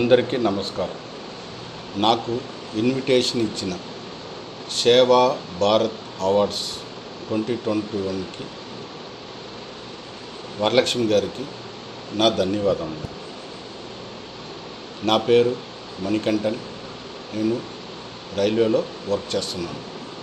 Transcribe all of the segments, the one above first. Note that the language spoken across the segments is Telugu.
అందరికీ నమస్కారం నాకు ఇన్విటేషన్ ఇచ్చిన సేవా భారత్ అవార్డ్స్ ట్వంటీ ట్వంటీ వన్కి వరలక్ష్మి గారికి నా ధన్యవాదములు నా పేరు మణికంఠన్ నేను రైల్వేలో వర్క్ చేస్తున్నాను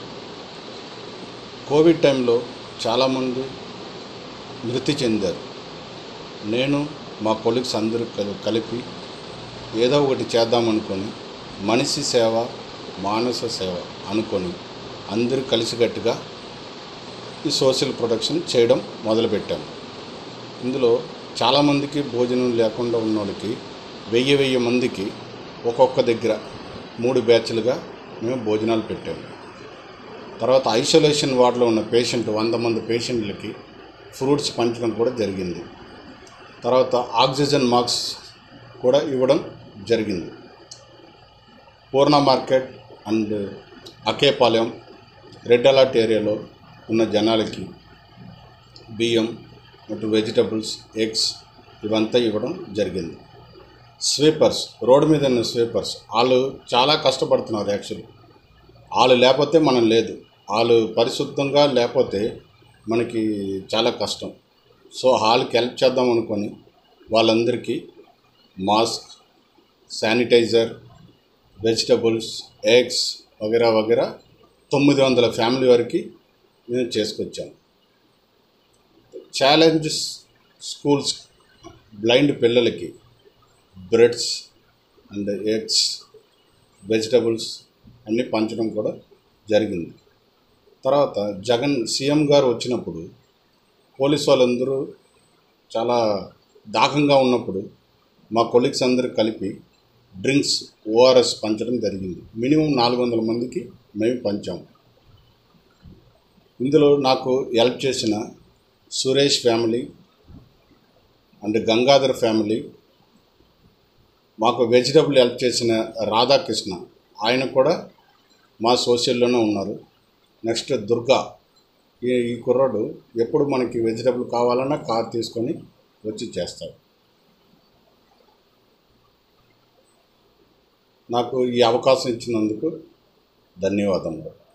కోవిడ్ టైంలో చాలామంది మృతి చెందారు నేను మా కొలీగ్స్ అందరూ కలి కలిపి ఏదో ఒకటి చేద్దామనుకొని మనిషి సేవ మానస సేవ అనుకొని అందరూ కలిసికట్టుగా ఈ సోషల్ ప్రొడక్షన్ చేయడం మొదలుపెట్టాము ఇందులో చాలామందికి భోజనం లేకుండా ఉన్న వాళ్ళకి వెయ్యి వెయ్యి మందికి ఒక్కొక్క దగ్గర మూడు బ్యాచ్లుగా మేము భోజనాలు పెట్టాము తర్వాత ఐసోలేషన్ వార్డులో ఉన్న పేషెంట్ వంద మంది పేషెంట్లకి ఫ్రూట్స్ పంచడం కూడా జరిగింది తర్వాత ఆక్సిజన్ మాస్క్ కూడా ఇవ్వడం జరిగింది Purna market and Akepalem red alert ఏరియాలో ఉన్న జనాలకి బియ్యం అటు వెజిటబుల్స్ ఎగ్స్ ఇవంతా ఇవ్వడం జరిగింది స్వీపర్స్ రోడ్డు మీద ఉన్న స్వీపర్స్ వాళ్ళు చాలా కష్టపడుతున్నారు యాక్చువల్లీ వాళ్ళు లేకపోతే మనం లేదు వాళ్ళు పరిశుద్ధంగా లేకపోతే మనకి చాలా కష్టం సో వాళ్ళకి హెల్ప్ చేద్దాం అనుకొని వాళ్ళందరికీ మాస్క్ శానిటైజర్ వెజిటబుల్స్ ఎగ్స్ వగేరా వగేరా తొమ్మిది వందల ఫ్యామిలీ వరకు మేము చేసుకొచ్చాం ఛాలెంజ్ స్కూల్స్ బ్లైండ్ పిల్లలకి బ్రెడ్స్ అండ్ ఎగ్స్ వెజిటబుల్స్ అన్నీ పంచడం కూడా జరిగింది తర్వాత జగన్ సీఎం గారు వచ్చినప్పుడు పోలీస్ వాళ్ళందరూ చాలా దాహంగా ఉన్నప్పుడు మా కొలీగ్స్ అందరూ కలిపి డ్రింక్స్ ఓఆర్ఎస్ పంచడం జరిగింది మినిమం నాలుగు వందల మందికి మేము పంచాము ఇందులో నాకు హెల్ప్ చేసిన Suresh family and Gangadhar family మాకు వెజిటబుల్ హెల్ప్ చేసిన రాధాకృష్ణ ఆయన కూడా మా సోషల్లోనే ఉన్నారు నెక్స్ట్ దుర్గా ఈ ఈ కుర్రాడు ఎప్పుడు మనకి వెజిటబుల్ కావాలన్నా కార్ తీసుకొని వచ్చి చేస్తాడు నాకు ఈ అవకాశం ఇచ్చినందుకు ధన్యవాదములు